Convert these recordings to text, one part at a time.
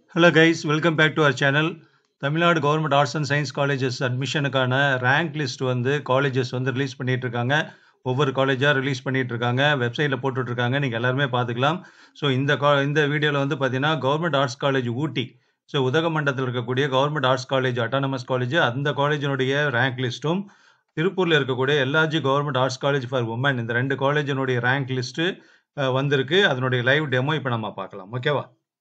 hello guys welcome back to our channel Tamil Nadu government arts and science colleges அட்மிஷனுக்கான rank list வந்து colleges வந்து release பண்ணிட்டு இருக்காங்க ஒவ்வொரு காலேஜாக ரிலீஸ் பண்ணிட்டு இருக்காங்க வெப்சைட்டில் போட்டுட்ருக்காங்க நீங்கள் எல்லாருமே பார்த்துக்கலாம் ஸோ இந்த கா இந்த வீடியோவில் வந்து பார்த்தீங்கன்னா government arts college Ooty so உதகமண்டலத்தில் இருக்கக்கூடிய government arts college autonomous college அந்த காலேஜினுடைய ரேங்க் லிஸ்ட்டும் திருப்பூரில் இருக்கக்கூடிய LRG government arts college for women இந்த ரெண்டு காலேஜினுடைய ரேங்க் லிஸ்ட்டு வந்திருக்கு அதனுடைய லைவ் டெமோ இப்போ நம்ம பார்க்கலாம் ஓகேவா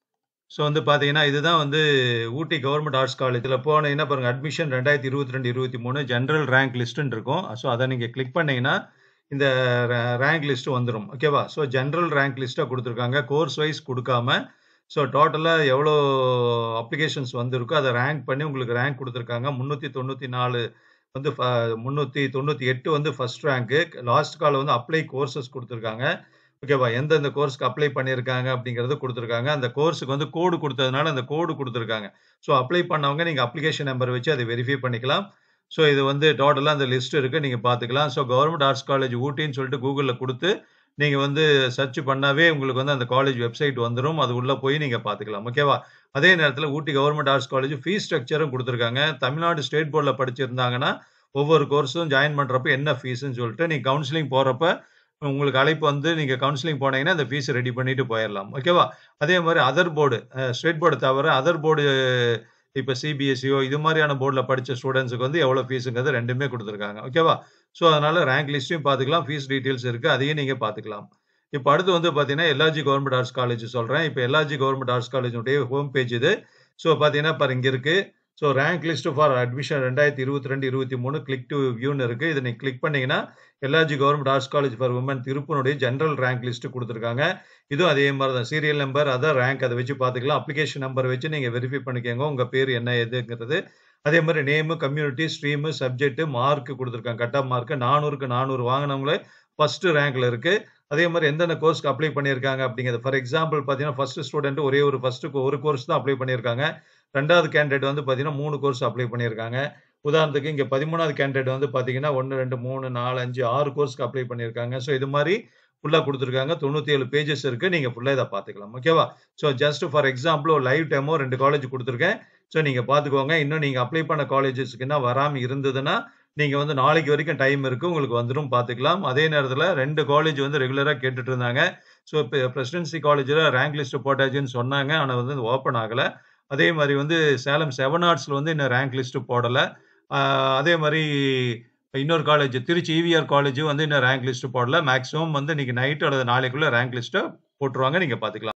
ஸோ வந்து பார்த்தீங்கன்னா இதுதான் வந்து ஊட்டி கவர்மெண்ட் ஆர்ட்ஸ் காலேஜில் போன என்ன பாருங்கள் அட்மிஷன் ரெண்டாயிரத்தி இருபத்தி ரெண்டு இருபத்தி மூணு ஜென்ரல் ரேங்க் லிஸ்ட்டுன்னு இருக்கும் ஸோ அதை நீங்கள் கிளிக் பண்ணீங்கன்னா இந்த ரேங்க் லிஸ்ட்டு வந்துடும் ஓகேவா ஸோ ஜென்ரல் ரேங்க் லிஸ்ட்டாக கொடுத்துருக்காங்க கோர்ஸ் வைஸ் கொடுக்காம ஸோ டோட்டலாக எவ்வளோ அப்ளிகேஷன்ஸ் வந்திருக்கோ அதை ரேங்க் பண்ணி உங்களுக்கு ரேங்க் கொடுத்துருக்காங்க முந்நூற்றி தொண்ணூற்றி நாலு வந்து முந்நூற்றி தொண்ணூற்றி எட்டு வந்து ஃபர்ஸ்ட் ரேங்க்கு லாஸ்ட் கால் வந்து அப்ளை கோர்சஸ் கொடுத்துருக்காங்க ஓகேவா எந்தெந்த கோர்ஸ்க்கு அப்ளை பண்ணியிருக்காங்க அப்படிங்கிறது கொடுத்துருக்காங்க அந்த கோர்ஸுக்கு வந்து கோடு கொடுத்ததுனால அந்த கோடு கொடுத்துருக்காங்க ஸோ அப்ளை பண்ணவங்க நீங்கள் அப்ளிகேஷன் நம்பர் வச்சு அதை வெரிஃபை பண்ணிக்கலாம் ஸோ இது வந்து டோட்டலாக அந்த லிஸ்ட் இருக்குது நீங்கள் பார்த்துக்கலாம் ஸோ கவர்மெண்ட் ஆர்ட்ஸ் காலேஜ் ஊட்டின்னு சொல்லிட்டு கூகுளில் கொடுத்து நீங்கள் வந்து சர்ச் பண்ணாவே உங்களுக்கு வந்து அந்த காலேஜ் வெப்சைட் வந்துடும் அது உள்ளே போய் நீங்கள் பார்த்துக்கலாம் ஓகேவா அதே நேரத்தில் Ooty government arts college fees ஸ்ட்ரக்சரும் கொடுத்துருக்காங்க தமிழ்நாடு ஸ்டேட் போர்டில் படிச்சிருந்தாங்கன்னா ஒவ்வொரு கோர்ஸும் ஜாயின் பண்ணுறப்ப என்ன ஃபீஸ்ன்னு சொல்லிட்டு நீங்கள் கவுன்சிலிங் போகிறப்ப உங்களுக்கு அழைப்பு வந்து நீங்கள் கவுன்சிலிங் போனீங்கன்னா அந்த ஃபீஸ் ரெடி பண்ணிட்டு போயிடலாம் ஓகேவா அதே மாதிரி அதர் போர்டு ஸ்டேட் போர்டு தவிர அதர் போர்டு இப்போ சிபிஎஸ்சியோ இது மாதிரியான போர்டில் படித்த ஸ்டூடெண்ட்ஸுக்கு வந்து எவ்வளோ ஃபீஸுங்கிறது ரெண்டுமே கொடுத்துருக்காங்க ஓகேவா ஸோ அதனால் ரேங்க் லிஸ்ட்டையும் பார்த்துக்கலாம் ஃபீஸ் டீட்டெயில்ஸ் இருக்குது அதையும் நீங்கள் பார்த்துக்கலாம் இப்போ அடுத்து வந்து பார்த்தீங்கன்னா எல்ஆர்ஜி கவர்மெண்ட் ஆர்ட்ஸ் காலேஜ் சொல்கிறேன் இப்போ எல்ஆர்ஜி கவர்மெண்ட் ஆர்ட்ஸ் காலேஜுடைய ஹோம் பேஜ் இது ஸோ பார்த்தீங்கன்னா இப்போ இங்கே இருக்குது so rank list for admission ரெண்டாயிரத்தி இருபத்தி ரெண்டு இருபத்தி மூணு கிளிக் டு வியூன்னு இருக்குது இதை நீங்கள் கிளிக் பண்ணிங்கன்னா LRG government arts college for women திருப்பூனுடைய ஜென்ரல் ரேங்க் லிஸ்ட் கொடுத்துருக்காங்க இதுவும் அதே மாதிரி தான் சீரியல் நம்பர் அதான் ரேங்க் அதை வச்சு பார்த்துக்கலாம் அப்ளிகேஷன் நம்பர் வச்சு நீங்கள் வெரிஃபை பண்ணிக்கோங்க உங்கள் பேர் என்ன எதுங்கிறது அதே மாதிரி name community stream subject mark கொடுத்துருக்காங்க கட் ஆஃப் மார்க் நானூறுக்கு நானூறு வாங்கினவங்களே ஃபர்ஸ்ட் ரேங்க்ல இருக்கு அதே மாதிரி எந்தெந்த கோர்ஸ்க்கு அப்ளை பண்ணியிருக்காங்க அப்படிங்கிறது ஃபார் எக்ஸாம்பிள் பார்த்தீங்கன்னா ஃபர்ஸ்ட் ஸ்டூடெண்ட் ஒரே ஒரு ஃபர்ஸ்ட்டுக்கு ஒரு கோர்ஸ் தான் அப்ளை பண்ணியிருக்காங்க ரெண்டாவது கேண்டிடேட் வந்து பார்த்தீங்கன்னா மூணு கோர்ஸ் அப்ளை பண்ணியிருக்காங்க உதாரணத்துக்கு இங்கே பதிமூணாவது கேண்டிடேட் வந்து பார்த்தீங்கன்னா ஒன்று ரெண்டு மூணு நாலு அஞ்சு ஆறு கோர்ஸ்க்கு அப்ளை பண்ணியிருக்காங்க ஸோ இது மாதிரி ஃபுல்லாக கொடுத்துருக்காங்க தொண்ணூற்றி ஏழு பேஜஸ் இருக்குது நீங்கள் ஃபுல்லாக இதை பார்த்துக்கலாம் ஓகேவா ஸோ ஜஸ்ட் ஃபார் எக்ஸாம்பிள் ஒரு லைவ் டெமோ ரெண்டு காலேஜ் கொடுத்துருக்கேன் ஸோ நீங்கள் பார்த்துக்கோங்க இன்னும் நீங்கள் அப்ளை பண்ண காலேஜஸ்க்கு என்ன வராமல் இருந்ததுன்னா நீங்கள் வந்து நாளைக்கு வரைக்கும் டைம் இருக்குது உங்களுக்கு வந்துடும் பார்த்துக்கலாம் அதே நேரத்தில் ரெண்டு காலேஜ் வந்து ரெகுலராக கேட்டுட்டு இருந்தாங்க ஸோ இப்போ பிரசிடென்சி காலேஜில் ரேங்க் லிஸ்ட் போட்டாச்சுன்னு சொன்னாங்க ஆனால் வந்து ஓப்பன் ஆகலை அதே மாதிரி வந்து சேலம் செவன் ஆர்ட்ஸில் வந்து இன்னும் ரேங்க் லிஸ்ட்டு போடலை அதே மாதிரி இன்னொரு காலேஜ் திருச்சி இவிஆர் காலேஜும் வந்து இன்னும் ரேங்க் லிஸ்ட்டு போடல மேக்ஸிமம் வந்து இன்னைக்கு நைட் அல்லது நாளைக்குள்ள ரேங்க் லிஸ்ட்டை போட்டுருவாங்க நீங்கள் பார்த்துக்கலாம்